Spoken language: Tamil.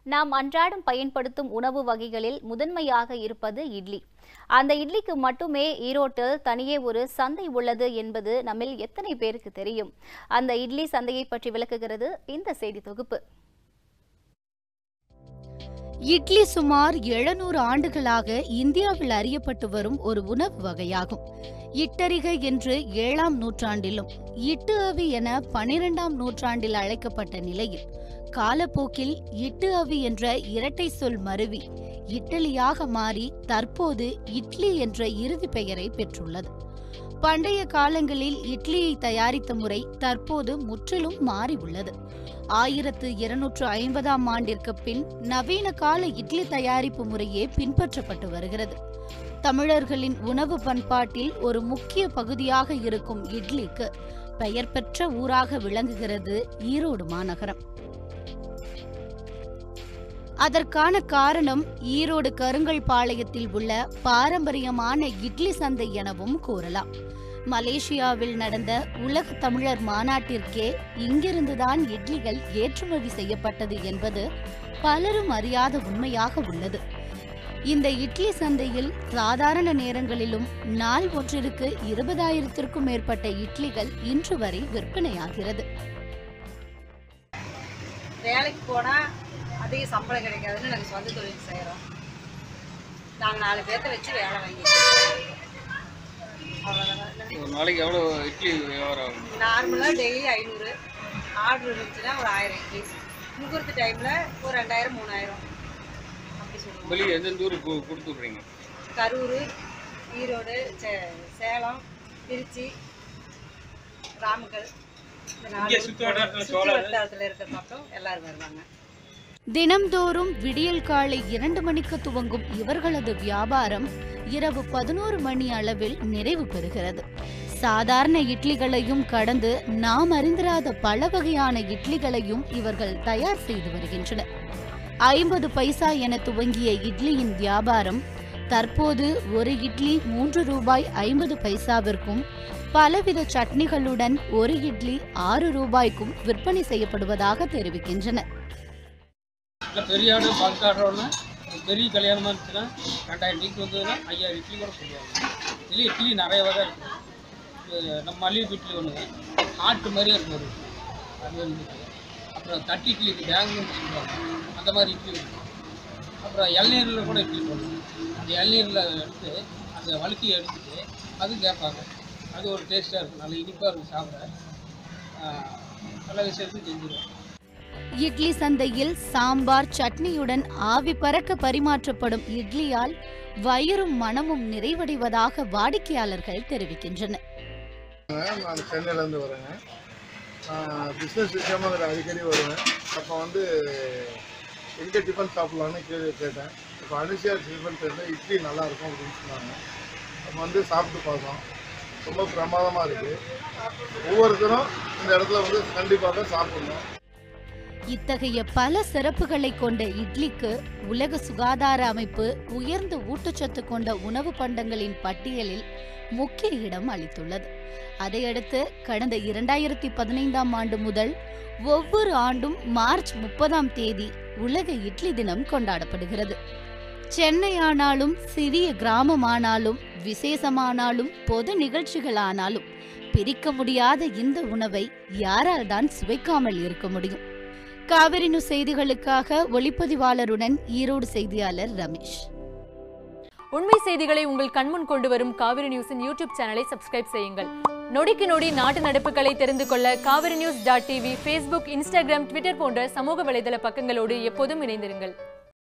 நாம் அன்றாடம் பயன்படுத்தும் உணவு வகைகளில் முதன்மையாக இருப்பது இட்லி அந்த இட்லிக்கு மட்டுமே ஈரோட்டில் தனியே ஒரு சந்தை உள்ளது என்பது நம்மில் எத்தனை பேருக்கு தெரியும் அந்த இட்லி சந்தையை பற்றி விளக்குகிறது இந்த செய்தி தொகுப்பு இட்லி சுமார் எழுநூறு ஆண்டுகளாக இந்தியாவில் அறியப்பட்டு வரும் ஒரு உணவு வகையாகும் இட்டரிகை என்று ஏழாம் நூற்றாண்டிலும் இட்டு அவி என பனிரெண்டாம் நூற்றாண்டில் அழைக்கப்பட்ட நிலையில் காலப்போக்கில் இட்டு அவி என்ற இரட்டை சொல் மருவி இட்டலியாக மாறி தற்போது இட்லி என்ற இறுதி பெயரை பெற்றுள்ளது பண்டைய காலங்களில் இட்லியை தயாரித்த முறை தற்போது முற்றிலும் மாறி உள்ளது ஆயிரத்து இருநூற்று ஐம்பதாம் ஆண்டிற்கு பின் நவீன கால இட்லி தயாரிப்பு முறையே பின்பற்றப்பட்டு வருகிறது தமிழர்களின் உணவு பண்பாட்டில் ஒரு முக்கிய பகுதியாக இருக்கும் இட்லிக்கு பெயர் பெற்ற ஊராக விளங்குகிறது ஈரோடு மாநகரம் அதற்கான காரணம் ஈரோடு கருங்கல் பாளையத்தில் உள்ள பாரம்பரியமான இட்லி சந்தை எனவும் கூறலாம் மலேசியாவில் நடந்த உலக தமிழர் மாநாட்டிற்கே இங்கிருந்துதான் இட்லிகள் ஏற்றுமதி செய்யப்பட்டது என்பது பலரும் அறியாத உண்மையாக உள்ளது இந்த இட்லி சந்தையில் சாதாரண நேரங்களிலும் நாள் ஒன்றிற்கு இருபதாயிரத்திற்கும் மேற்பட்ட இட்லிகள் இன்று வரை விற்பனையாகிறது வேலைக்கு போனால் அதிக சம்பளம் கிடைக்காதுன்னு நாங்கள் சொந்த தொழில் செய்கிறோம் நாங்கள் நாலு பேர்த்த வச்சு வேலை வாங்கிக்கிறோம் அவ்வளோதான் ஒரு நாளைக்கு எவ்வளோ இட்லி வியாபாரம் ஆகும் நார்மலாக டெய்லி ஐநூறு ஆர்டர் இருந்துச்சுன்னா ஒரு ஆயிரம் இட்லி முகூர்த்த டைமில் ஒரு ரெண்டாயிரம் மூணாயிரம் அப்படி சொல்லுவோம் வெளியே எந்தெந்த ஊருக்கு கு- கொடுத்து விட்றீங்க கரூர் ஈரோடு சே சேலம் திருச்சி ராமக்கல் இந்த நாலு சுற்று வட்டாரத்தில் இருக்கிற மக்கள் எல்லாரும் வருவாங்க தினம்தோறும் விடியல் காலை இரண்டு மணிக்கு துவங்கும் இவர்களது வியாபாரம் இரவு பதினோரு மணி அளவில் நிறைவு பெறுகிறது சாதாரண இட்லிகளையும் கடந்து நாம் அறிந்திராத பல வகையான இட்லிகளையும் இவர்கள் தயார் செய்து வருகின்றனர் ஐம்பது பைசா என துவங்கிய இட்லியின் வியாபாரம் தற்போது ஒரு இட்லி மூன்று ரூபாய் ஐம்பது பைசாவிற்கும் பலவித சட்னிகளுடன் ஒரு இட்லி ஆறு ரூபாய்க்கும் விற்பனை செய்யப்படுவதாக தெரிவிக்கின்றனர் இல்லை பெரிய ஆடு பல்க் ஆடுறோன்னா பெரிய கல்யாணமாக இருந்துச்சுன்னா ரெண்டாயிரம் இட்லிக்கு வந்ததுன்னா ஐயாயிரம் இட்லி கூட சொல்லுவாங்க இதுலேயே இட்லி நிறைய வகை இருக்குது இது நம்ம மல்லிகை இட்லி ஒன்று ஆட்டு மாதிரியே இருக்கும் ஒரு அது ஒன்று இருக்குது அப்புறம் தட்டி இட்லி இருக்குது பேங்களூர்னு சொல்லுவாங்க அந்த மாதிரி இட்லி இருக்குது அப்புறம் இளநீரில் கூட இட்லி போடுவோம் அந்த இளநீரில் எடுத்து அந்த வழுத்தி எடுத்துட்டு அது கேட்பாங்க அது ஒரு டேஸ்ட்டாக இருக்கும் நல்ல இனிப்பாக இருக்கும் சாப்பிட ஆஹ், நல்ல விஷயத்துக்கு செஞ்சுருவோம் இட்லி சந்தையில் சாம்பார் சட்னியுடன் ஆவி பறக்க பரிமாற்றப்படும் இட்லியால் வயிறும் மனமும் நிறைவடைவதாக வாடிக்கையாளர்கள் தெரிவிக்கின்றனர் நான் சென்னையிலேருந்து வரேங்க பிஸ்னஸ் விஷயமா அதில் அடிக்கடி வருவேன் அப்போ வந்து எங்கே டிஃபன் சாப்பிட்லான்னு கேள்வி கேட்டேன் இப்போ அனுஷியா டிஃபன் சென்டர் இட்லி நல்லா இருக்கும் அப்படின்னு சொன்னாங்க அப்போ வந்து சாப்பிட்டு பார்த்தோம் ரொம்ப பிரமாதமாக இருக்குது ஒவ்வொருத்தரும் இந்த இடத்துல வந்து கண்டிப்பாக சாப்பிடணும் இத்தகைய பல சிறப்புகளை கொண்ட இட்லிக்கு உலக சுகாதார அமைப்பு உயர்ந்த ஊட்டச்சத்து கொண்ட உணவு பண்டங்களின் பட்டியலில் முக்கிய இடம் அளித்துள்ளது அதையடுத்து கடந்த இரண்டாயிரத்தி பதினைந்தாம் ஆண்டு முதல் ஒவ்வொரு ஆண்டும் மார்ச் முப்பதாம் தேதி உலக இட்லி தினம் கொண்டாடப்படுகிறது சென்னை ஆனாலும் சிறிய கிராமமானாலும் விசேஷமானாலும் பொது நிகழ்ச்சிகளானாலும் பிரிக்க முடியாத இந்த உணவை யாரால் தான் சுவைக்காமல் இருக்க முடியும் காவிரி நியூஸ் செய்திகளுக்காக ஒளிப்பதிவாளருடன் ஈரோடு செய்தியாளர் ரமேஷ் உண்மை செய்திகளை உங்கள் கண்முன் கொண்டு வரும் காவிரி நியூஸின் யூடியூப் சேனலை சப்ஸ்கிரைப் செய்யுங்கள் நொடிக்கு நொடி நாட்டு நடப்புகளை தெரிந்து கொள்ள Kaveri news dot TV Facebook Instagram Twitter போன்ற சமூக வலைதள பக்கங்களோடு எப்போதும் இணைந்திருங்கள்